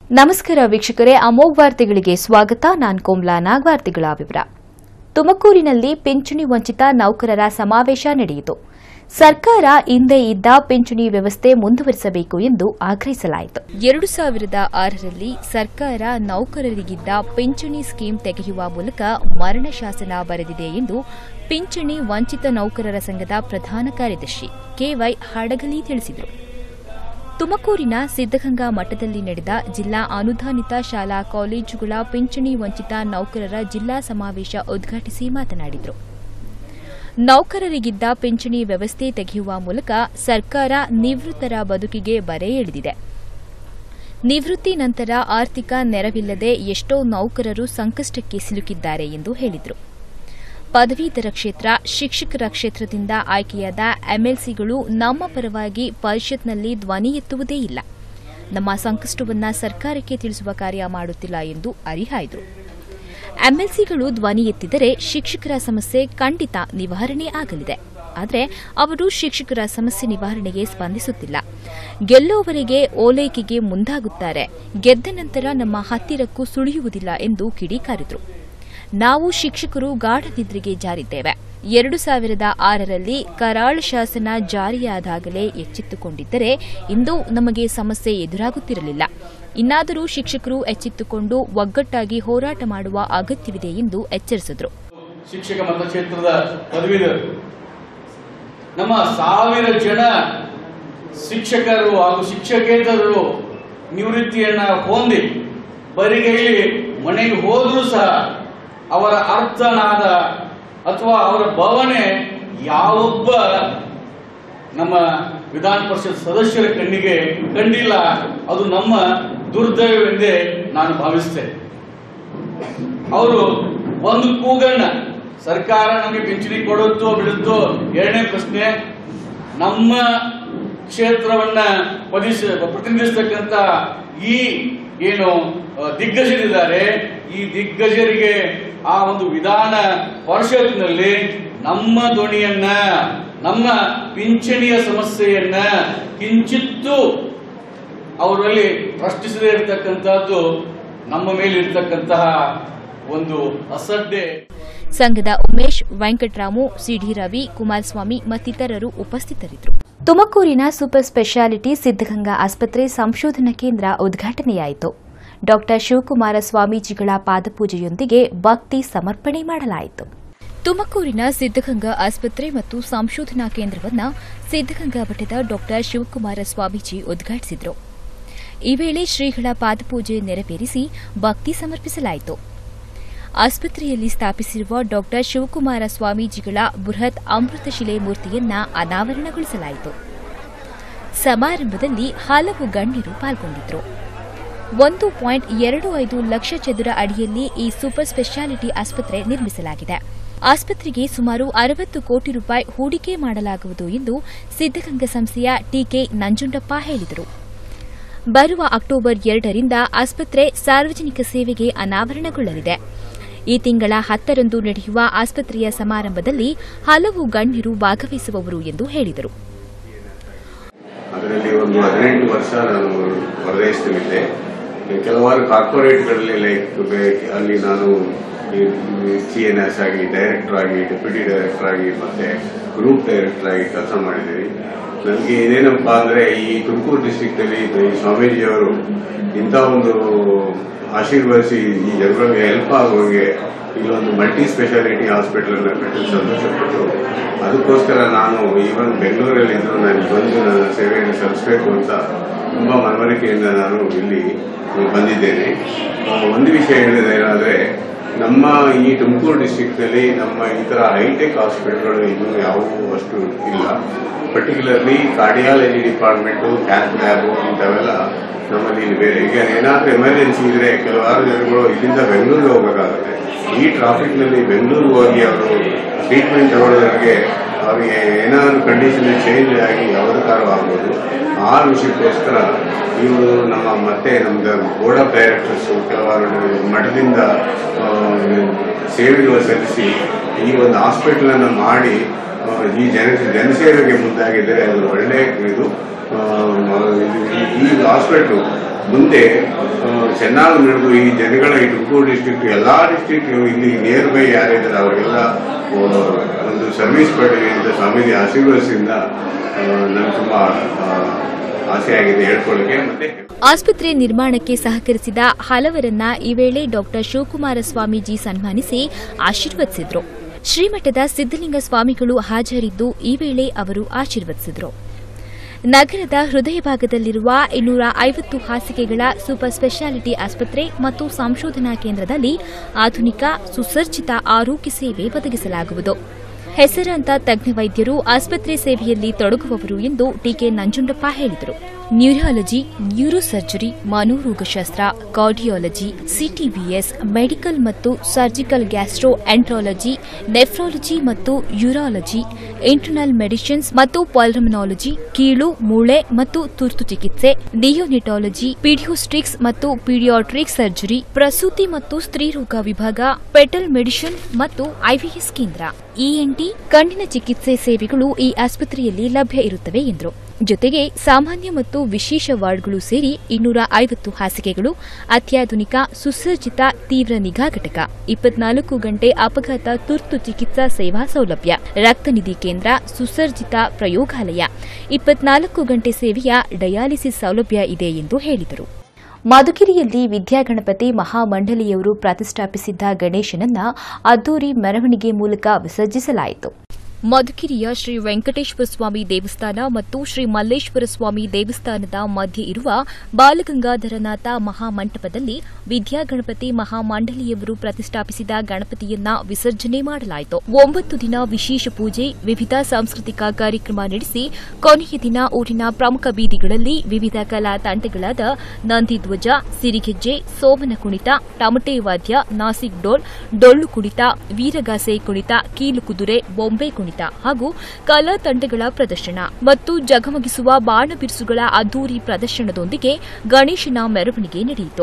ನಮಸ್ಕಾರ ವೀಕ್ಷಕರೇ ಅಮೋಘ್ ವಾರ್ತೆಗಳಿಗೆ ಸ್ವಾಗತ ನಾನ್ ಕೋಮ್ಲಾ ನಾಗ್ ವಾರ್ತೆಗಳ ವಿವರ ತುಮಕೂರಿನಲ್ಲಿ ಪಿಂಚಣಿ ವಂಚಿತ ನೌಕರರ ಸಮಾವೇಶ ನಡೆಯಿತು ಸರ್ಕಾರ ಹಿಂದೆ ಇದ್ದ ಪಿಂಚಣಿ ವ್ಯವಸ್ಥೆ ಮುಂದುವರಿಸಬೇಕು ಎಂದು ಆಗ್ರಹಿಸಲಾಯಿತು ಎರಡು ಸಾವಿರದ ಆರರಲ್ಲಿ ಸರ್ಕಾರ ನೌಕರರಿಗಿದ್ದ ಪಿಂಚಣಿ ಸ್ಕೀಮ್ ತೆಗೆಯುವ ಮೂಲಕ ಮರಣ ಶಾಸನ ಬರೆದಿದೆ ಎಂದು ಪಿಂಚಣಿ ವಂಚಿತ ನೌಕರರ ಸಂಘದ ಪ್ರಧಾನ ಕಾರ್ಯದರ್ಶಿ ಕೆವೈ ಹಡಗಲಿ ತಿಳಿಸಿದರು ತುಮಕೂರಿನ ಸಿದ್ದಗಂಗಾ ಮಠದಲ್ಲಿ ನಡೆದ ಜಿಲ್ಲಾ ಅನುದಾನಿತ ಶಾಲಾ ಕಾಲೇಜುಗಳ ಪಿಂಚಣಿ ವಂಚಿತ ನೌಕರರ ಜಿಲ್ಲಾ ಸಮಾವೇಶ ಉದ್ಘಾಟಿಸಿ ಮಾತನಾಡಿದರು ನೌಕರರಿಗಿದ್ದ ಪಿಂಚಣಿ ವ್ಯವಸ್ಥೆ ತೆಗೆಯುವ ಮೂಲಕ ಸರ್ಕಾರ ನಿವೃತ್ತರ ಬದುಕಿಗೆ ಬರೆ ಎಳೆದಿದೆ ನಿವೃತ್ತಿ ನಂತರ ಆರ್ಥಿಕ ನೆರವಿಲ್ಲದೆ ಎಷ್ಟೋ ನೌಕರರು ಸಂಕಷ್ಟಕ್ಕೆ ಸಿಲುಕಿದ್ದಾರೆ ಎಂದು ಹೇಳಿದರು ಪದವೀಧರ ಕ್ಷೇತ್ರ ಶಿಕ್ಷಕರ ಕ್ಷೇತ್ರದಿಂದ ಆಯ್ಕೆಯಾದ ಎಂಎಲ್ಸಿಗಳು ನಮ್ಮ ಪರವಾಗಿ ಪರಿಷತ್ನಲ್ಲಿ ಧ್ವನಿ ಎತ್ತುವುದೇ ಇಲ್ಲ ನಮ್ಮ ಸಂಕಷ್ಟವನ್ನ ಸರ್ಕಾರಕ್ಕೆ ತಿಳಿಸುವ ಕಾರ್ಯ ಮಾಡುತ್ತಿಲ್ಲ ಎಂದು ಅರಿಹಾಯ್ದರು ಎಂಎಲ್ಸಿಗಳು ಧ್ವನಿ ಎತ್ತಿದರೆ ಶಿಕ್ಷಕರ ಸಮಸ್ಯೆ ಖಂಡಿತ ನಿವಾರಣೆ ಆಗಲಿದೆ ಆದರೆ ಅವರು ಶಿಕ್ಷಕರ ಸಮಸ್ಯೆ ನಿವಾರಣೆಗೆ ಸ್ಪಂದಿಸುತ್ತಿಲ್ಲ ಗೆಲ್ಲುವವರೆಗೆ ಓಲೈಕೆಗೆ ಮುಂದಾಗುತ್ತಾರೆ ಗೆದ್ದ ನಂತರ ನಮ್ಮ ಹತ್ತಿರಕ್ಕೂ ಸುಳಿಯುವುದಿಲ್ಲ ಎಂದು ಕಿಡಿಕಾರಿದರು ನಾವು ಶಿಕ್ಷಕರು ಗಾಢ ನಿದ್ರೆಗೆ ಜಾರಿದ್ದೇವೆ ಎರಡು ಸಾವಿರದ ಆರರಲ್ಲಿ ಕರಾಳ ಶಾಸನ ಜಾರಿಯಾದಾಗಲೇ ಎಚ್ಚೆತ್ತುಕೊಂಡಿದ್ದರೆ ಇಂದು ನಮಗೆ ಸಮಸ್ಯೆ ಎದುರಾಗುತ್ತಿರಲಿಲ್ಲ ಇನ್ನಾದರೂ ಶಿಕ್ಷಕರು ಎಚ್ಚೆತ್ತುಕೊಂಡು ಒಗ್ಗಟ್ಟಾಗಿ ಹೋರಾಟ ಮಾಡುವ ಅಗತ್ಯವಿದೆ ಎಂದು ಎಚ್ಚರಿಸಿದರು ಶಿಕ್ಷಕ ಮತಕ್ಷೇತ್ರದ ಪದವೀಧರರು ನಮ್ಮ ಸಾವಿರ ಜನ ಶಿಕ್ಷಕರು ಹಾಗೂ ಶಿಕ್ಷಕೇತರರು ನಿವೃತ್ತಿಯನ್ನ ಹೊಂದಿ ಬರಿಗೈಲಿ ಮನೆಗೆ ಹೋದರೂ ಸಹ ಅವರ ಅರ್ಥನಾದ ಅಥವಾ ಅವರ ಭಾವನೆ ಯಾವೊಬ್ಬ ನಮ್ಮ ವಿಧಾನ ಪರಿಷತ್ ಸದಸ್ಯರ ಕಣ್ಣಿಗೆ ಕಂಡಿಲ್ಲ ಅದು ನಮ್ಮ ದುರ್ದೈವವೆಂದೇ ನಾನು ಭಾವಿಸ್ತೇನೆ ಅವರು ಒಂದು ಕೂಗಣ್ಣ ಸರ್ಕಾರ ನಮಗೆ ಪಿಂಚಣಿ ಕೊಡುತ್ತೋ ಬಿಡುತ್ತೋ ಎರಡನೇ ಪ್ರಶ್ನೆ ನಮ್ಮ ಕ್ಷೇತ್ರವನ್ನ ಪದಿಸ ಪ್ರತಿನಿಧಿಸ್ತಕ್ಕಂಥ ಈ ಏನು ಅ, ದಿಗ್ಗಜರಿದ್ದಾರೆ ಈ ದಿಗ್ಗಜರಿಗೆ ಆ ಒಂದು ವಿಧಾನ ಪರಿಷತ್ನಲ್ಲಿ ನಮ್ಮ ಧ್ವನಿಯನ್ನ ನಮ್ಮ ಪಿಂಚಣಿಯ ಸಮಸ್ಯೆಯನ್ನ ಕಿಂಚಿತ್ತು ಅವರಲ್ಲಿ ಪ್ರಶ್ನಿಸದೇ ಇರತಕ್ಕಂತಹದ್ದು ನಮ್ಮ ಮೇಲೆ ಇರತಕ್ಕಂತಹ ಒಂದು ಅಸಡ್ಡೆ ಸಂಘದ ಉಮೇಶ್ ವೆಂಕಟರಾಮು ಸಿಡಿ ರವಿ ಕುಮಾರಸ್ವಾಮಿ ಮತ್ತಿತರರು ಉಪಸ್ಥಿತರಿದ್ದರು ತುಮಕೂರಿನ ಸೂಪರ್ ಸ್ಪೆಷಾಲಿಟಿ ಸಿದ್ದಗಂಗಾ ಆಸ್ಪತ್ರೆ ಸಂಶೋಧನಾ ಕೇಂದ್ರ ಉದ್ಘಾಟನೆಯಾಯಿತು ಡಾ ಶಿವಕುಮಾರ ಸ್ವಾಮೀಜಿಗಳ ಪಾದಪೂಜೆಯೊಂದಿಗೆ ಭಕ್ತಿ ಸಮರ್ಪಣೆ ಮಾಡಲಾಯಿತು ತುಮಕೂರಿನ ಸಿದ್ದಗಂಗಾ ಆಸ್ಪತ್ರೆ ಮತ್ತು ಸಂಶೋಧನಾ ಕೇಂದ್ರವನ್ನು ಸಿದ್ದಗಂಗಾ ಮಠದ ಡಾ ಶಿವಕುಮಾರ ಸ್ವಾಮೀಜಿ ಉದ್ಘಾಟಿಸಿದರು ಈ ವೇಳೆ ಶ್ರೀಗಳ ಪಾದಪೂಜೆ ನೆರವೇರಿಸಿ ಭಕ್ತಿ ಸಮರ್ಪಿಸಲಾಯಿತು ಆಸ್ಪತ್ರೆಯಲ್ಲಿ ಸ್ಥಾಪಿಸಿರುವ ಡಾ ಶಿವಕುಮಾರ ಸ್ವಾಮೀಜಿಗಳ ಬೃಹತ್ ಅಮೃತಶಿಲೆ ಮೂರ್ತಿಯನ್ನ ಅನಾವರಣಗೊಳಿಸಲಾಯಿತು ಸಮಾರಂಭದಲ್ಲಿ ಹಲವು ಗಣ್ಯರು ಪಾಲ್ಗೊಂಡಿದ್ದರು ಒಂದು ಪಾಯಿಂಟ್ ಎರಡು ಐದು ಲಕ್ಷ ಚದುರ ಅಡಿಯಲ್ಲಿ ಈ ಸೂಪರ್ ಸ್ಪೆಷಾಲಿಟಿ ಆಸ್ಪತ್ರೆ ನಿರ್ಮಿಸಲಾಗಿದೆ ಆಸ್ಪತ್ರೆಗೆ ಸುಮಾರು ಅರವತ್ತು ಕೋಟಿ ರೂಪಾಯಿ ಹೂಡಿಕೆ ಮಾಡಲಾಗುವುದು ಎಂದು ಸಿದ್ದಗಂಗಾ ಸಂಸ್ಥೆಯ ಟಿಕೆ ನಂಜುಂಡಪ್ಪ ಹೇಳಿದರು ಬರುವ ಅಕ್ಟೋಬರ್ ಎರಡರಿಂದ ಆಸ್ಪತ್ರೆ ಸಾರ್ವಜನಿಕ ಸೇವೆಗೆ ಅನಾವರಣಗೊಳ್ಳಲಿದೆ ಈ ತಿಂಗಳ ಹತ್ತರಂದು ನಡೆಯುವ ಆಸ್ಪತ್ರೆಯ ಸಮಾರಂಭದಲ್ಲಿ ಹಲವು ಗಣ್ಯರು ಭಾಗವಹಿಸುವವರು ಎಂದು ಹೇಳಿದರು ಅದರಲ್ಲಿ ಒಂದು ಹದಿನೆಂಟು ವರ್ಷ ನಾನು ಹೊರದೇಶದಲ್ಲಿದ್ದೆ ಕೆಲವಾರು ಕಾರ್ಪೊರೇಟ್ಗಳಲ್ಲಿ ಲೈಕ್ ಅಲ್ಲಿ ನಾನು ಸಿ ಎನ್ ಎಸ್ ಆಗಿ ಡೈರೆಕ್ಟರ್ ಆಗಿ ಡೆಪ್ಯೂಟಿ ಡೈರೆಕ್ಟರ್ ಆಗಿ ಮತ್ತೆ ಗ್ರೂಪ್ ಡೈರೆಕ್ಟರ್ ಆಗಿ ಕೆಲಸ ಮಾಡಿದ್ದೀವಿ ನನಗೆ ಇದೇನಪ್ಪ ಅಂದ್ರೆ ಈ ತುಮಕೂರು ಡಿಸ್ಟಿಕ್ ಅಲ್ಲಿ ಈ ಸ್ವಾಮೀಜಿಯವರು ಇಂಥ ಒಂದು ಆಶೀರ್ವದಿಸಿ ಈ ಜನರಿಗೆ ಹೆಲ್ಪ್ ಆಗುವಂಗೆ ಇಲ್ಲೊಂದು ಮಲ್ಟಿ ಸ್ಪೆಷಾಲಿಟಿ ಹಾಸ್ಪಿಟಲ್ ಅನ್ನ ಕಟ್ಟಲು ಸಂತೋಷಪಟ್ಟು ಅದಕ್ಕೋಸ್ಕರ ನಾನು ಈವನ್ ಬೆಂಗಳೂರಲ್ಲಿ ಇದ್ದು ನಾನು ಬಂದು ನನ್ನ ಸೇವೆಯನ್ನು ಸಲ್ಲಿಸಬೇಕು ಅಂತ ತುಂಬಾ ಮನವರಿಕೆಯಿಂದ ನಾನು ಇಲ್ಲಿ ಬಂದಿದ್ದೇನೆ ಆ, ಒಂದು ವಿಷಯ ಹೇಳಿದೇನಾದ್ರೆ ನಮ್ಮ ಈ ತುಮಕೂರು ಡಿಸ್ಟಿಕ್ನಲ್ಲಿ ನಮ್ಮ ಈ ತರ ಹೈಟೆಕ್ ಹಾಸ್ಪಿಟಲ್ಗಳು ಇನ್ನೂ ಯಾವುವು ಅಷ್ಟು ಇಲ್ಲ particularly cardiology department cath lab ಇಂಥವೆಲ್ಲ ನಮ್ಮಲ್ಲಿ ಇಲ್ಲಿ ಬೇರೆ ಈಗ ಏನಾದ್ರೂ ಎಮರ್ಜೆನ್ಸಿ ಇದ್ರೆ ಕೆಲವಾರು ಜನಗಳು ಇಲ್ಲಿಂದ ಬೆಂಗಳೂರಿಗೆ ಹೋಗಬೇಕಾಗುತ್ತೆ ಈ ಟ್ರಾಫಿಕ್ನಲ್ಲಿ ಬೆಂಗಳೂರಿಗೆ ಹೋಗಿ ಅವರು ಟ್ರೀಟ್ಮೆಂಟ್ ತಗೊಳ್ಳೋದಕ್ಕೆ ಅವರಿಗೆ ಏನಾದರೂ ಕಂಡೀಷನ್ ಚೇಂಜ್ ಆಗಿ ಯಾವುದಕ್ಕಾರು ಆಗ್ಬೋದು ಆ ವಿಷಯಕ್ಕೋಸ್ಕರ ಇವರು ನಮ್ಮ ಮತ್ತೆ ನಮ್ದು ಬೋರ್ಡ್ ಆಫ್ ಡೈರೆಕ್ಟರ್ಸ್ ಕೆಲವಾರು ಮಠದಿಂದ ಆ, ಸೇವೆಗಳು ಸಲ್ಲಿಸಿ ಈ ಒಂದು ಹಾಸ್ಪಿಟಲ್ ಅನ್ನು ಮಾಡಿ ಆ, ಈ ಜನ ಜನಸೇವೆಗೆ ಮುಂದಾಗಿದ್ದರೆ ಅದು ಒಳ್ಳೆ ಇದು ಆ, ಇದು- ಈ ಹಾಸ್ಪಿಟ್ಲು ಮುಂದೆ ಆ, ಚೆನ್ನಾಗಿ ನಡೆದು ಈ ಜನಗಳ ಈ ತುಮಕೂರು ಡಿಸ್ಟ್ರಿಕ್ಟ್ ಎಲ್ಲಾ ಡಿಸ್ಟ್ರಿಕ್ಟ್ ಇಲ್ಲಿ ನಿಯರ್ ಬೈ ಯಾರಿದ್ದಾರೆ ಅವರಿಗೆಲ್ಲ ಆ, ಒಂದು ಸರ್ವಿಸ್ ಪಡಲಿ ಅಂತ ಸ್ವಾಮೀಜಿ ಆಶೀರ್ವದಿಸಿಂದ ನನಗೆ ತುಂಬಾ ಆ, ಆಸೆ ಆಗಿದೆ ಹೇಳ್ಕೊಳ್ಳಿಕ್ಕೆ ಮತ್ತೆ ಆಸ್ಪತ್ರೆ ನಿರ್ಮಾಣಕ್ಕೆ ಸಹಕರಿಸಿದ ಹಲವರನ್ನ ಈ ವೇಳೆ ಡಾಕ್ಟರ್ ಶಿವಕುಮಾರ ಸ್ವಾಮೀಜಿ ಸನ್ಮಾನಿಸಿ ಆಶೀರ್ವದಿಸಿದ್ರು ಶ್ರೀಮಠದ ಸಿದ್ದಲಿಂಗ ಸ್ವಾಮಿಗಳು ಹಾಜರಿದ್ದು ಈ ವೇಳೆ ಅವರು ಆಶೀರ್ವದಿಸಿದರು ನಗರದ ಹೃದಯ ಭಾಗದಲ್ಲಿರುವ ಇನ್ನೂರ ಐವತ್ತು ಹಾಸಿಗೆಗಳ ಸೂಪರ್ ಸ್ಪೆಷಾಲಿಟಿ ಆಸ್ಪತ್ರೆ ಮತ್ತು ಸಂಶೋಧನಾ ಕೇಂದ್ರದಲ್ಲಿ ಆಧುನಿಕ ಸುಸಜ್ಜಿತ ಆರೋಗ್ಯ ಸೇವೆ ಒದಗಿಸಲಾಗುವುದು ಹೆಸರಾಂತ ತಜ್ಞ ವೈದ್ಯರು ಆಸ್ಪತ್ರೆ ಸೇವೆಯಲ್ಲಿ ತೊಡಗುವವರು ಎಂದು ಟಿಕೆ ನಂಜುಂಡಪ್ಪ ಹೇಳಿದರು ನ್ಯೂರಾಲಜಿ ನ್ಯೂರೋಸರ್ಜರಿ ಮನೋರೋಗಶಾಸ್ತ್ರ ಕಾರ್ಡಿಯಾಲಜಿ ಸಿಟಿಬಿಎಸ್ ಮೆಡಿಕಲ್ ಮತ್ತು ಸರ್ಜಿಕಲ್ ಗ್ಯಾಸ್ಟ್ರೋ ಎಂಟ್ರಾಲಜಿ ನೆಫ್ರಾಲಜಿ ಮತ್ತು ಯೂರಾಲಜಿ ಇಂಟರ್ನಲ್ ಮೆಡಿಸಿನ್ಸ್ ಮತ್ತು ಪಲ್ರಮನಾಲಜಿ ಕೀಳು ಮೂಳೆ ಮತ್ತು ತುರ್ತು ಚಿಕಿತ್ಸೆ ನಿಯೋನಿಟಾಲಜಿ ಪೀಡಿಯೋಸ್ಟ್ರಿಕ್ಸ್ ಮತ್ತು ಪೀಡಿಯಾಟ್ರಿಕ್ ಸರ್ಜರಿ ಪ್ರಸೂತಿ ಮತ್ತು ಸ್ತ್ರೀರೋಗ ವಿಭಾಗ ಪೆಟಲ್ ಮೆಡಿಸಿನ್ ಮತ್ತು ಐವಿಎಸ್ ಕೇಂದ್ರ ಇಎನ್ಟಿ ಕಣ್ಣಿನ ಚಿಕಿತ್ಸೆ ಸೇವೆಗಳು ಈ ಆಸ್ಪತ್ರೆಯಲ್ಲಿ ಲಭ್ಯ ಇರುತ್ತವೆ ಎಂದರು ಜೊತೆಗೆ ಸಾಮಾನ್ಯ ಮತ್ತು ವಿಶೇಷ ವಾರ್ಡ್ಗಳು ಸೇರಿ ಇನ್ನೂರ ಐವತ್ತು ಹಾಸಿಗೆಗಳು ಅತ್ಯಾಧುನಿಕ ಸುಸಜ್ಜಿತ ತೀವ್ರ ನಿಗಾ ಘಟಕ ಇಪ್ಪತ್ನಾಲ್ಕು ಗಂಟೆ ಅಪಘಾತ ತುರ್ತು ಚಿಕಿತ್ಸಾ ಸೇವಾ ಸೌಲಭ್ಯ ರಕ್ತನಿಧಿ ಕೇಂದ್ರ ಸುಸಜ್ಜಿತ ಪ್ರಯೋಗಾಲಯ ಇಪ್ಪತ್ನಾಲ್ಕು ಗಂಟೆ ಸೇವೆಯ ಡಯಾಲಿಸಿಸ್ ಸೌಲಭ್ಯ ಇದೆ ಎಂದು ಹೇಳಿದರು ಮಧುಗಿರಿಯಲ್ಲಿ ವಿದ್ಯಾಗಣಪತಿ ಮಹಾಮಂಡಳಿಯವರು ಪ್ರತಿಷ್ಠಾಪಿಸಿದ್ದ ಗಣೇಶನನ್ನ ಅದ್ದೂರಿ ಮೆರವಣಿಗೆ ಮೂಲಕ ವಿಸರ್ಜಿಸಲಾಯಿತು ಮಧುಗಿರಿಯ ಶ್ರೀ ವೆಂಕಟೇಶ್ವರ ಸ್ವಾಮಿ ದೇವಸ್ಥಾನ ಮತ್ತು ಶ್ರೀ ಮಲ್ಲೇಶ್ವರ ಸ್ವಾಮಿ ದೇವಸ್ಥಾನದ ಮಧ್ಯೆ ಇರುವ ಬಾಲಗಂಗಾಧರನಾಥ ಮಹಾಮಂಟಪದಲ್ಲಿ ವಿದ್ಯಾಗಣಪತಿ ಮಹಾಮಂಡಳಿಯವರು ಪ್ರತಿಷ್ಠಾಪಿಸಿದ ಗಣಪತಿಯನ್ನ ವಿಸರ್ಜನೆ ಮಾಡಲಾಯಿತು ಒಂಬತ್ತು ದಿನ ವಿಶೇಷ ಪೂಜೆ ವಿವಿಧ ಸಾಂಸ್ಕೃತಿಕ ಕಾರ್ಯಕ್ರಮ ನಡೆಸಿ ಕೊನೆಯ ದಿನ ಊರಿನ ಪ್ರಮುಖ ಬೀದಿಗಳಲ್ಲಿ ವಿವಿಧ ಕಲಾ ತಂಡಗಳಾದ ನಂದಿಧ್ವಜ ಸಿರಿಗೆಜ್ಜೆ ಸೋಮನ ಕುಣಿತ ಟಮಟೆ ವಾದ್ಯ ನಾಸಿಕ್ ಡೋಲ್ ಡೊಳ್ಳು ಕುಣಿತ ವೀರಗಾಸೆ ಕುಣಿತ ಕೀಲು ಕುದುರೆ ಬೊಂಬೆ ಕುಣಿತ ಹಾಗೂ ಕಲಾ ತಂಡಗಳ ಪ್ರದರ್ಶನ ಮತ್ತು ಜಗಮಗಿಸುವ ಬಾಣ ಬಿರುಸುಗಳ ಅದ್ದೂರಿ ಪ್ರದರ್ಶನದೊಂದಿಗೆ ಗಣೇಶನ ಮೆರವಣಿಗೆ ನಡೆಯಿತು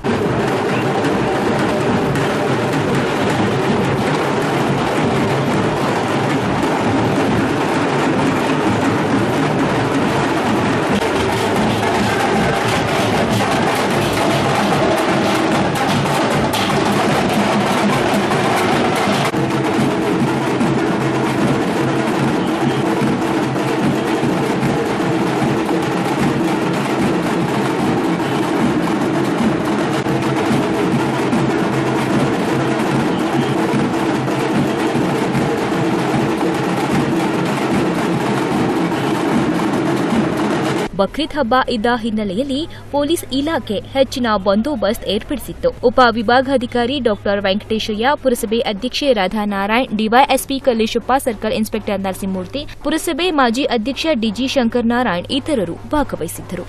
ಬಕ್ರೀದ್ ಹಬ್ಬ ಇದ್ದ ಹಿನ್ನೆಲೆಯಲ್ಲಿ ಪೊಲೀಸ್ ಇಲಾಖೆ ಹೆಚ್ಚಿನ ಬಂದೋಬಸ್ತ್ ಏರ್ಪಡಿಸಿತ್ತು ಉಪ ವಿಭಾಗಾಧಿಕಾರಿ ಡಾಕ್ಟರ್ ವೆಂಕಟೇಶಯ್ಯ ಪುರಸಭೆ ಅಧ್ಯಕ್ಷೆ Radhanarayan DYSP Kalleshappa circle inspector Narasimhamurthy ಪುರಸಭೆ ಮಾಜಿ ಅಧ್ಯಕ್ಷ ಡಿಜಿ ಶಂಕರ್ ನಾರಾಯಣ್ ಇತರರು ಭಾಗವಹಿಸಿದ್ದರು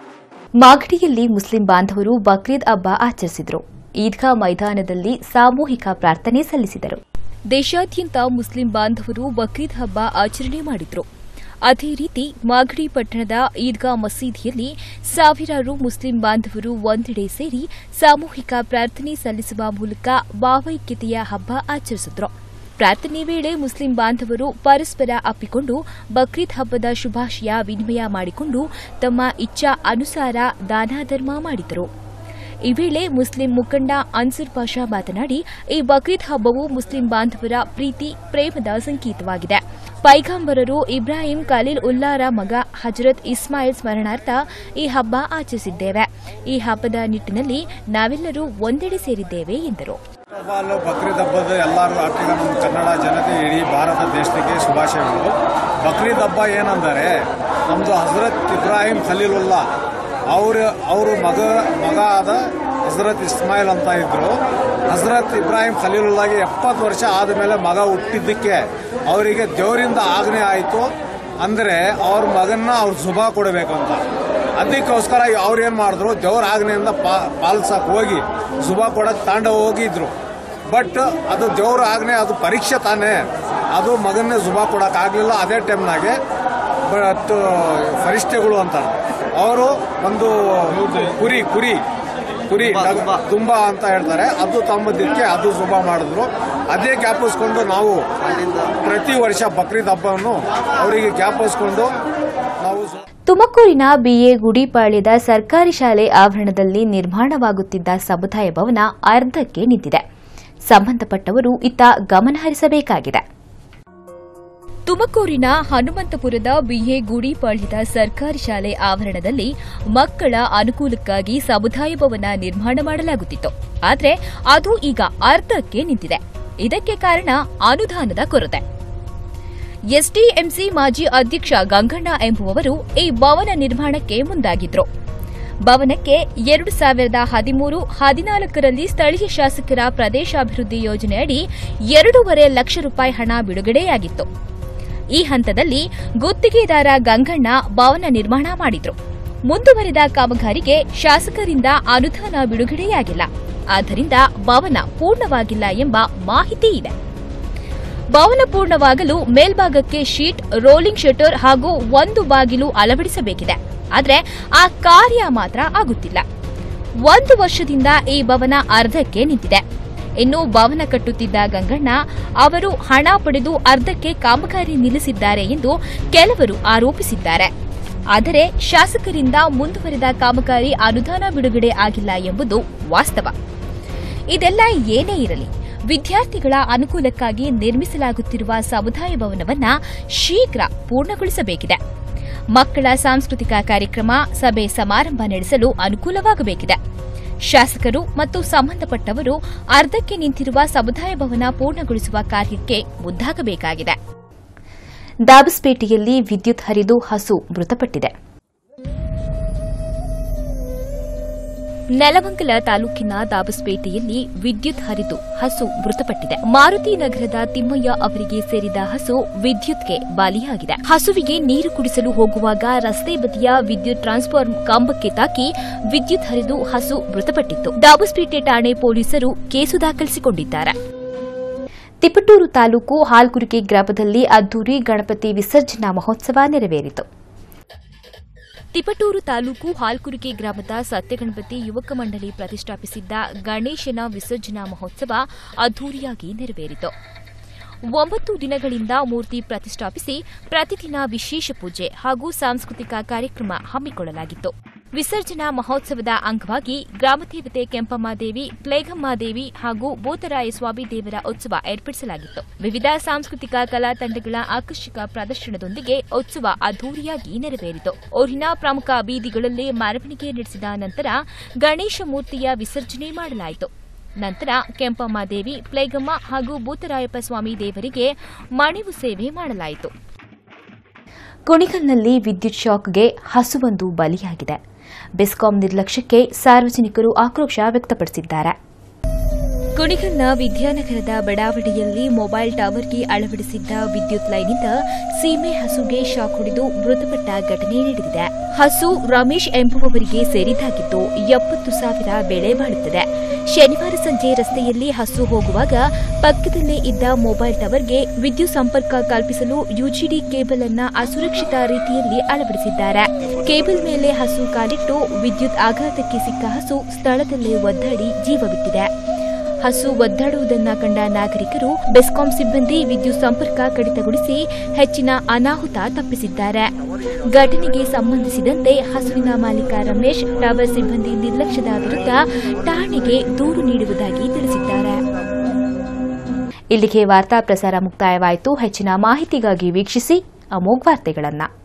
ಮಾಗಡಿಯಲ್ಲಿ ಮುಸ್ಲಿಂ ಬಾಂಧವರು ಬಕ್ರೀದ್ ಹಬ್ಬ ಆಚರಿಸಿದರು ಈದ್ಗಾ ಮೈದಾನದಲ್ಲಿ ಸಾಮೂಹಿಕ ಪ್ರಾರ್ಥನೆ ಸಲ್ಲಿಸಿದರು ದೇಶಾದ್ಯಂತ ಮುಸ್ಲಿಂ ಬಾಂಧವರು ಬಕ್ರೀದ್ ಹಬ್ಬ ಆಚರಣೆ ಮಾಡಿದ್ರು ಅದೇ ರೀತಿ ಮಾಗಡಿ ಪಟ್ಟಣದ ಈದ್ಗಾ ಮಸೀದಿಯಲ್ಲಿ ಸಾವಿರಾರು ಮುಸ್ಲಿಂ ಬಾಂಧವರು ಒಂದೆಡೆ ಸೇರಿ ಸಾಮೂಹಿಕ ಪ್ರಾರ್ಥನೆ ಸಲ್ಲಿಸುವ ಮೂಲಕ ಭಾವೈಕ್ಯತೆಯ ಹಬ್ಬ ಆಚರಿಸಿದ್ರು ಪ್ರಾರ್ಥನೆ ವೇಳೆ ಮುಸ್ಲಿಂ ಬಾಂಧವರು ಪರಸ್ಪರ ಅಪ್ಪಿಕೊಂಡು ಬಕ್ರೀದ್ ಹಬ್ಬದ ಶುಭಾಶಯ ವಿನಿಮಯ ಮಾಡಿಕೊಂಡು ತಮ್ಮ ಇಚ್ಛಾ ಅನುಸಾರ ದಾನ ಧರ್ಮ ಮಾಡಿದರು ಈ ವೇಳೆ ಮುಸ್ಲಿಂ ಮುಖಂಡ ಅನ್ಸರ್ ಪಾಷಾ ಮಾತನಾಡಿ ಈ ಬಕ್ರೀದ್ ಹಬ್ಬವು ಮುಸ್ಲಿಂ ಬಾಂಧವರ ಪ್ರೀತಿ ಪ್ರೇಮದ ಸಂಕೇತವಾಗಿದೆ ಪೈಗಂಬರರು ಇಬ್ರಾಹಿಂ ಖಲೀಲ್ ಉಲ್ಲಾರ ಮಗ ಹಜರತ್ ಇಸ್ಮಾಯಿಲ್ ಸ್ಮರಣಾರ್ಥ ಈ ಹಬ್ಬ ಆಚರಿಸಿದ್ದೇವೆ ಈ ಹಬ್ಬದ ನಿಟ್ಟಿನಲ್ಲಿ ನಾವೆಲ್ಲರೂ ಒಂದೆಡೆ ಸೇರಿದ್ದೇವೆ ಎಂದರು ಹಬ್ಬ ಬಕ್ರೀದ್ ಹಬ್ಬದ ಎಲ್ಲರೂ ಒಟ್ಟಿಗೆ ನಮ್ಮ ಕನ್ನಡ ಜನತೆ ಇಡೀ ಭಾರತ ದೇಶಕ್ಕೆ ಶುಭಾಶಯಗಳು ಬಕ್ರೀದ್ ಹಬ್ಬ ಏನಂದರೆ ನಮ್ಮದು ಹಜರತ್ ಇಬ್ರಾಹಿಂ ಖಲೀಲುಲ್ಲಾ ಅವ್ರ ಅವರು ಮಗ ಮಗ ಆದ ಹಜರತ್ ಇಸ್ಮಾಯಿಲ್ ಅಂತ ಇದ್ರು ಹಜರತ್ ಇಬ್ರಾಹಿಂ ಖಲೀಲುಲ್ಲಾಗೆ ಎಪ್ಪತ್ತು ವರ್ಷ ಆದಮೇಲೆ ಮಗ ಹುಟ್ಟಿದ್ದಕ್ಕೆ ಅವರಿಗೆ ದೇವರಿಂದ ಆಜ್ಞೆ ಆಯಿತು ಅಂದರೆ ಅವ್ರ ಮಗನ್ನ ಅವ್ರು ಶುಭ ಕೊಡಬೇಕು ಅಂತ ಅದಕ್ಕೋಸ್ಕರ ಅವ್ರು ಏನು ಮಾಡಿದ್ರು ದೇವ್ರ ಆಜ್ಞೆಯಿಂದ ಪಾ ಪಾಲಿಸಕ್ ಹೋಗಿ ಶುಭ ಕೊಡಕ್ಕೆ ತಾಂಡ ಹೋಗಿದ್ರು ಬಟ್ ಅದು ದೇವ್ರ ಆಜ್ಞೆ ಅದು ಪರೀಕ್ಷೆ ತಾನೇ ಅದು ಮಗನ್ನೇ ಶುಭ ಕೊಡಕ್ ಆಗ್ಲಿಲ್ಲ ಅದೇ ಟೈಮ್ನಾಗೆ ಬಟ್ ಫರಿಷ್ಠೆಗಳು ಅಂತ ಅವರು ಒಂದು ಕುರಿ ಕುರಿ ಕುರಿ ತುಂಬ ಅಂತ ಹೇಳ್ತಾರೆ ಅದು ತಂಬದಿಕ್ಕೆ ಅದು ಶುಭ ಮಾಡಿದ್ರು ಅದೇ ಜ್ಞಾಪಿಸ್ಕೊಂಡು ನಾವು ಪ್ರತಿ ವರ್ಷ ಬಕ್ರೀದ್ ಹಬ್ಬವನ್ನು ಅವರಿಗೆ ಜ್ಞಾಪಿಸ್ಕೊಂಡು ನಾವು ಶು- ತುಮಕೂರಿನ ಬಿಎ ಗುಡಿಪಾಳ್ಯದ ಸರ್ಕಾರಿ ಶಾಲೆ ಆವರಣದಲ್ಲಿ ನಿರ್ಮಾಣವಾಗುತ್ತಿದ್ದ ಸಮುದಾಯ ಭವನ ಅರ್ಧಕ್ಕೆ ನಿಂತಿದೆ ಸಂಬಂಧಪಟ್ಟವರು ಇತ್ತ ಗಮನಹರಿಸಬೇಕಾಗಿದೆ ತುಮಕೂರಿನ ಹನುಮಂತಪುರದ ಬಿಎ ಗುಡಿಪಾಳ್ಯದ ಸರ್ಕಾರಿ ಶಾಲೆ ಆವರಣದಲ್ಲಿ ಮಕ್ಕಳ ಅನುಕೂಲಕ್ಕಾಗಿ ಸಮುದಾಯ ಭವನ ನಿರ್ಮಾಣ ಮಾಡಲಾಗುತ್ತಿತ್ತು ಆದರೆ ಅದು ಈಗ ಅರ್ಧಕ್ಕೆ ನಿಂತಿದೆ ಇದಕ್ಕೆ ಕಾರಣ ಅನುದಾನದ ಕೊರತೆ ಎಸ್ಡಿಎಂಸಿ ಮಾಜಿ ಅಧ್ಯಕ್ಷ ಗಂಗಣ್ಣ ಎಂಬುವವರು ಈ ಭವನ ನಿರ್ಮಾಣಕ್ಕೆ ಮುಂದಾಗಿದ್ರು ಭವನಕ್ಕೆ ಎರಡು ಸಾವಿರದ ಹದಿಮೂರು ಹದಿನಾಲ್ಕರಲ್ಲಿ ಸ್ಥಳೀಯ ಶಾಸಕರ ಪ್ರದೇಶಾಭಿವೃದ್ಧಿ ಯೋಜನೆಯಡಿ ಎರಡೂವರೆ ಲಕ್ಷ ರೂಪಾಯಿ ಹಣ ಬಿಡುಗಡೆಯಾಗಿತ್ತು ಈ ಹಂತದಲ್ಲಿ ಗುತ್ತಿಗೆದಾರ ಗಂಗಣ್ಣ ಭವನ ನಿರ್ಮಾಣ ಮಾಡಿದ್ರು ಮುಂದುವರೆದ ಕಾಮಗಾರಿಗೆ ಶಾಸಕರಿಂದ ಅನುದಾನ ಬಿಡುಗಡೆಯಾಗಿಲ್ಲ ಆದ್ದರಿಂದ ಭವನ ಪೂರ್ಣವಾಗಿಲ್ಲ ಎಂಬ ಮಾಹಿತಿ ಇದೆ ಭವನ ಪೂರ್ಣವಾಗಲು ಮೇಲ್ಭಾಗಕ್ಕೆ ಶೀಟ್ ರೋಲಿಂಗ್ ಶಟರ್ ಹಾಗೂ ಒಂದು ಬಾಗಿಲು ಅಳವಡಿಸಬೇಕಿದೆ ಆದರೆ ಆ ಕಾರ್ಯ ಮಾತ್ರ ಆಗುತ್ತಿಲ್ಲ ಒಂದು ವರ್ಷದಿಂದ ಈ ಭವನ ಅರ್ಧಕ್ಕೆ ನಿಂತಿದೆ ಇನ್ನು ಭವನ ಕಟ್ಟುತ್ತಿದ್ದ ಗಂಗಣ್ಣ ಅವರು ಹಣ ಪಡೆದು ಅರ್ಧಕ್ಕೆ ಕಾಮಗಾರಿ ನಿಲ್ಲಿಸಿದ್ದಾರೆ ಎಂದು ಕೆಲವರು ಆರೋಪಿಸಿದ್ದಾರೆ ಆದರೆ ಶಾಸಕರಿಂದ ಮುಂದುವರೆದ ಕಾಮಗಾರಿ ಅನುದಾನ ಬಿಡುಗಡೆ ಆಗಿಲ್ಲ ಎಂಬುದು ವಾಸ್ತವ ಇದೆಲ್ಲ ಏನೇ ಇರಲಿ ವಿದ್ಯಾರ್ಥಿಗಳ ಅನುಕೂಲಕ್ಕಾಗಿ ನಿರ್ಮಿಸಲಾಗುತ್ತಿರುವ ಸಮುದಾಯ ಭವನವನ್ನ ಶೀಘ್ರ ಪೂರ್ಣಗೊಳಿಸಬೇಕಿದೆ ಮಕ್ಕಳ ಸಾಂಸ್ಕೃತಿಕ ಕಾರ್ಯಕ್ರಮ ಸಭೆ ಸಮಾರಂಭ ನಡೆಸಲು ಅನುಕೂಲವಾಗಬೇಕಿದೆ ಶಾಸಕರು ಮತ್ತು ಸಂಬಂಧಪಟ್ಟವರು ಅರ್ಧಕ್ಕೆ ನಿಂತಿರುವ ಸಮುದಾಯ ಭವನ ಪೂರ್ಣಗೊಳಿಸುವ ಕಾರ್ಯಕ್ಕೆ ಮುಂದಾಗಬೇಕಾಗಿದೆ ದಾಬಸ್ಪೇಟೆಯಲ್ಲಿ ವಿದ್ಯುತ್ ಹರಿದು ಹಸು ಮೃತಪಟ್ಟಿದೆ ನೆಲಮಂಗಲ ತಾಲೂಕಿನ ದಾಬಸ್ಪೇಟೆಯಲ್ಲಿ ವಿದ್ಯುತ್ ಹರಿದು ಹಸು ಮೃತಪಟ್ಟಿದೆ ಮಾರುತಿ ನಗರದ ತಿಮ್ಮಯ್ಯ ಅವರಿಗೆ ಸೇರಿದ ಹಸು ವಿದ್ಯುತ್ಗೆ ಬಲಿಯಾಗಿದೆ ಹಸುವಿಗೆ ನೀರು ಕುಡಿಸಲು ಹೋಗುವಾಗ ರಸ್ತೆ ಬದಿಯ ವಿದ್ಯುತ್ ಟ್ರಾನ್ಸ್ಫಾರ್ಮ್ ಕಂಬಕ್ಕೆ ತಾಕಿ ವಿದ್ಯುತ್ ಹರಿದು ಹಸು ಮೃತಪಟ್ಟಿತ್ತು ದಾಬಸ್ಪೇಟೆ ಠಾಣೆ ಪೊಲೀಸರು ಕೇಸು ದಾಖಲಿಸಿಕೊಂಡಿದ್ದಾರೆ ತಿಪಟೂರು ತಾಲೂಕು ಹಾಲ್ಕುರಿಕೆ ಗ್ರಾಮದಲ್ಲಿ ಅದ್ದೂರಿ ಗಣಪತಿ ವಿಸರ್ಜನಾ ಮಹೋತ್ಸವ ನೆರವೇರಿತು ತಿಪಟೂರು ತಾಲೂಕು ಹಾಲ್ಕುರಿಕೆ ಗ್ರಾಮದ ಸತ್ಯಗಣಪತಿ ಯುವಕ ಮಂಡಳಿ ಪ್ರತಿಷ್ಠಾಪಿಸಿದ್ದ ಗಣೇಶನ ವಿಸರ್ಜನಾ ಮಹೋತ್ಸವ ಅದ್ದೂರಿಯಾಗಿ ನೆರವೇರಿತು ಒಂಬತ್ತು ದಿನಗಳಿಂದ ಮೂರ್ತಿ ಪ್ರತಿಷ್ಠಾಪಿಸಿ ಪ್ರತಿದಿನ ವಿಶೇಷ ಪೂಜೆ ಹಾಗೂ ಸಾಂಸ್ಕೃತಿಕ ಕಾರ್ಯಕ್ರಮ ಹಮ್ಮಿಕೊಳ್ಳಲಾಗಿತ್ತು ವಿಸರ್ಜನಾ ಮಹೋತ್ಸವದ ಅಂಗವಾಗಿ ಗ್ರಾಮದೇವತೆ ಕೆಂಪಮ್ಮದೇವಿ ಪ್ಲೇಗಮ್ಮಾದೇವಿ ಹಾಗೂ ಭೂತರಾಯ ಸ್ವಾಮಿ ದೇವರ ಉತ್ಸವ ಏರ್ಪಡಿಸಲಾಗಿತ್ತು ವಿವಿಧ ಸಾಂಸ್ಕೃತಿಕ ಕಲಾ ತಂಡಗಳ ಆಕರ್ಷಕ ಪ್ರದರ್ಶನದೊಂದಿಗೆ ಉತ್ಸವ ಅದ್ದೂರಿಯಾಗಿ ನೆರವೇರಿತು ಊರಿನ ಪ್ರಮುಖ ಬೀದಿಗಳಲ್ಲಿ ಮೆರವಣಿಗೆ ನಡೆಸಿದ ನಂತರ ಗಣೇಶ ಮೂರ್ತಿಯ ವಿಸರ್ಜನೆ ಮಾಡಲಾಯಿತು ನಂತರ ಕೆಂಪಮ್ಮ ದೇವಿ ಪ್ಲೇಗಮ್ಮ ಹಾಗೂ ಭೂತರಾಯಪ್ಪ ಸ್ವಾಮಿ ದೇವರಿಗೆ ಮಣಿವು ಸೇವೆ ಮಾಡಲಾಯಿತು ಕುಣಿಗಲ್ನಲ್ಲಿ ವಿದ್ಯುತ್ ಶಾಕ್ಗೆ ಹಸುವೊಂದು ಬಲಿಯಾಗಿದೆ ಬೆಸ್ಕಾಂ ನಿರ್ಲಕ್ಷ್ಯಕ್ಕೆ ಸಾರ್ವಜನಿಕರು ಆಕ್ರೋಶ ವ್ಯಕ್ತಪಡಿಸಿದ್ದಾರೆ ಕುಣಿಗಲ್ನ ವಿದ್ಯಾನಗರದ ಬಡಾವಣೆಯಲ್ಲಿ ಮೊಬೈಲ್ ಟವರ್ಗೆ ಅಳವಡಿಸಿದ್ದ ವಿದ್ಯುತ್ ಲೈನ್ನಿಂದ ಸೀಮೆ ಹಸುಗೆ ಶಾಕ್ ಹೊಡೆದು ಮೃತಪಟ್ಟ ಘಟನೆ ನಡೆದಿದೆ ಹಸು ರಮೇಶ್ ಎಂಬುವವರಿಗೆ ಸೇರಿದಾಗಿದ್ದು ಎಪ್ಪತ್ತು ಸಾವಿರ ಬೆಳೆ ಬಾಳುತ್ತದೆ ಶನಿವಾರ ಸಂಜೆ ರಸ್ತೆಯಲ್ಲಿ ಹಸು ಹೋಗುವಾಗ ಪಕ್ಕದಲ್ಲೇ ಇದ್ದ ಮೊಬೈಲ್ ಟವರ್ಗೆ ವಿದ್ಯುತ್ ಸಂಪರ್ಕ ಕಲ್ಪಿಸಲು ಯುಜಿಡಿ ಕೇಬಲ್ ಅನ್ನ ಅಸುರಕ್ಷಿತ ರೀತಿಯಲ್ಲಿ ಅಳವಡಿಸಿದ್ದಾರೆ ಕೇಬಲ್ ಮೇಲೆ ಹಸು ಕಾಲಿಟ್ಟು ವಿದ್ಯುತ್ ಆಘಾತಕ್ಕೆ ಸಿಕ್ಕ ಹಸು ಸ್ಥಳದಲ್ಲೇ ಒದ್ದಾಡಿ ಜೀವ ಬಿಟ್ಟಿದೆ ಹಸು ಒದ್ದಾಡುವುದನ್ನ ಕಂಡ ನಾಗರಿಕರು ಬೆಸ್ಕಾಂ ಸಿಬ್ಬಂದಿ ವಿದ್ಯುತ್ ಸಂಪರ್ಕ ಕಡಿತಗೊಳಿಸಿ ಹೆಚ್ಚಿನ ಅನಾಹುತ ತಪ್ಪಿಸಿದ್ದಾರೆ ಘಟನೆಗೆ ಸಂಬಂಧಿಸಿದಂತೆ ಹಸುವಿನ ಮಾಲೀಕ ರಮೇಶ್ ಟವರ್ ಸಿಬ್ಬಂದಿ ನಿರ್ಲಕ್ಷ್ಯದ ವಿರುದ್ಧ ಠಾಣೆಗೆ ದೂರು ನೀಡುವುದಾಗಿ ತಿಳಿಸಿದ್ದಾರೆ ಇಲ್ಲಿಗೆ ವಾರ್ತಾ ಪ್ರಸಾರ ಮುಕ್ತಾಯವಾಯಿತು ಹೆಚ್ಚಿನ ಮಾಹಿತಿಗಾಗಿ ವೀಕ್ಷಿಸಿ ಅಮೋಘ್ ವಾರ್ತೆಗಳನ್ನು